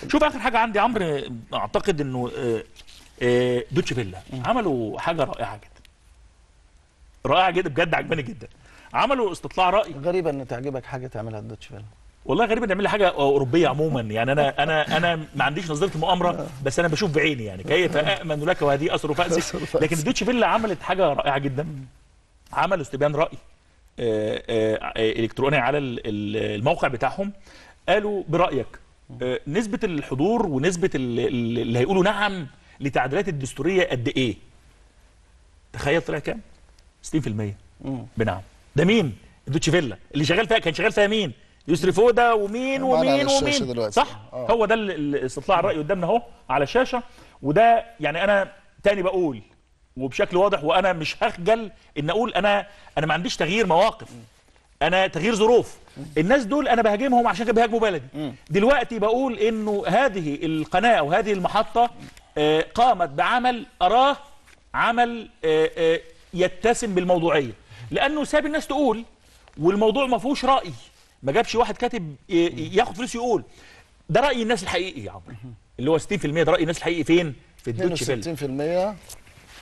شوف اخر حاجه عندي عمرو اعتقد انه آه، آه، دوتش فيلا عملوا حاجه رائعه جدا رائعه جدا بجد عجباني جدا عملوا استطلاع راي غريبه ان تعجبك حاجه تعملها الدوتش فيلا والله غريب ان نعمل حاجه اوروبيه عموما يعني انا انا انا ما عنديش نظريه المؤامره بس انا بشوف بعيني يعني كيف امن لك وهذه اثر فاسك أثر فأسك. لكن الدوتش فيلا عملت حاجه رائعه جدا عملوا استبيان راي آه، آه، آه، الكتروني على ال- ال- الموقع بتاعهم قالوا برايك آه، نسبه الحضور ونسبه ال- ال- اللي هيقولوا نعم للتعديلات الدستوريه قد ايه تخيل طلع كام 60% بنعم ده مين الدوتش فيلا اللي شغال فيها كان شغال فيها مين يسري فوده ومين معانا على ومين الشاشة ومين دلوقتي. صح آه. هو ده ال- ال- استطلاع الراي قدامنا اهو على الشاشه وده يعني انا تاني بقول وبشكل واضح وانا مش هخجل ان اقول انا انا ما عنديش تغيير مواقف انا تغيير ظروف الناس دول انا بهاجمهم عشان كده بيهاجموا بلدي دلوقتي بقول انه هذه القناه او هذه المحطه آه، قامت بعمل اراه عمل آه، آه، يتسم بالموضوعيه لانه ساب الناس تقول والموضوع ما فيهوش راي ما جابش واحد كاتب ي- ياخد فلوس يقول ده راي الناس الحقيقي يا عمرو اللي هو 60% ده راي الناس الحقيقي فين في الدوتش فيلا 62%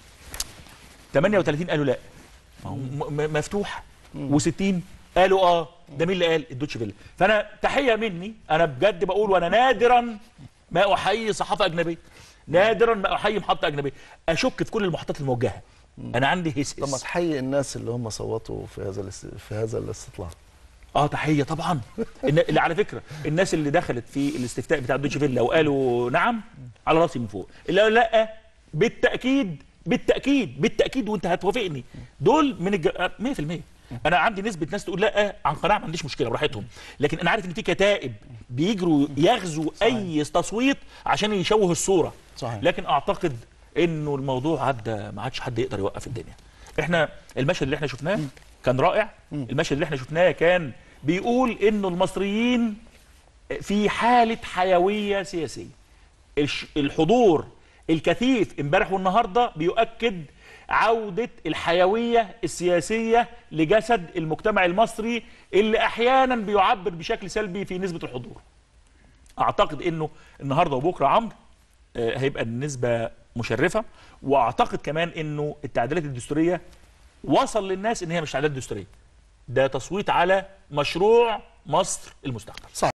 38 قالوا لا ما هو م- م- مفتوح و60 قالوا اه ده مين اللي قال الدوتش فيلا فانا تحيه مني انا بجد بقول وانا نادرا ما احيي صحافه اجنبيه نادرا ما احيي محطه اجنبيه اشك في كل المحطات الموجهه انا عندي هس طب ما هس تحيي الناس اللي هم صوتوا في هذا الاس- في هذا الاستطلاع اه تحيه طبعا إن اللي على فكره الناس اللي دخلت في الاستفتاء بتاع دوتش فيلا وقالوا نعم على راسي من فوق اللي قالوا لا بالتاكيد بالتاكيد بالتاكيد وانت هتوافقني دول من الج... آه، 100% انا عندي نسبه ناس تقول لا عن قناعه ما عنديش مشكله براحتهم لكن انا عارف ان في كتائب بيجروا يغزوا اي تصويت عشان يشوه الصوره صحيح. لكن اعتقد انه الموضوع عدى ما عادش حد يقدر يوقف الدنيا احنا المشهد اللي احنا شفناه كان رائع المشهد اللي احنا شفناه كان بيقول انه المصريين في حاله حيويه سياسيه الش- الحضور الكثيف امبارح والنهارده بيؤكد عوده الحيويه السياسيه لجسد المجتمع المصري اللي احيانا بيعبر بشكل سلبي في نسبه الحضور اعتقد انه النهارده وبكره عمرو آه، هيبقى النسبه مشرفه واعتقد كمان انه التعديلات الدستوريه وصل للناس ان هي مش تعديلات دستوريه ده تصويت على مشروع مصر المستقبل صح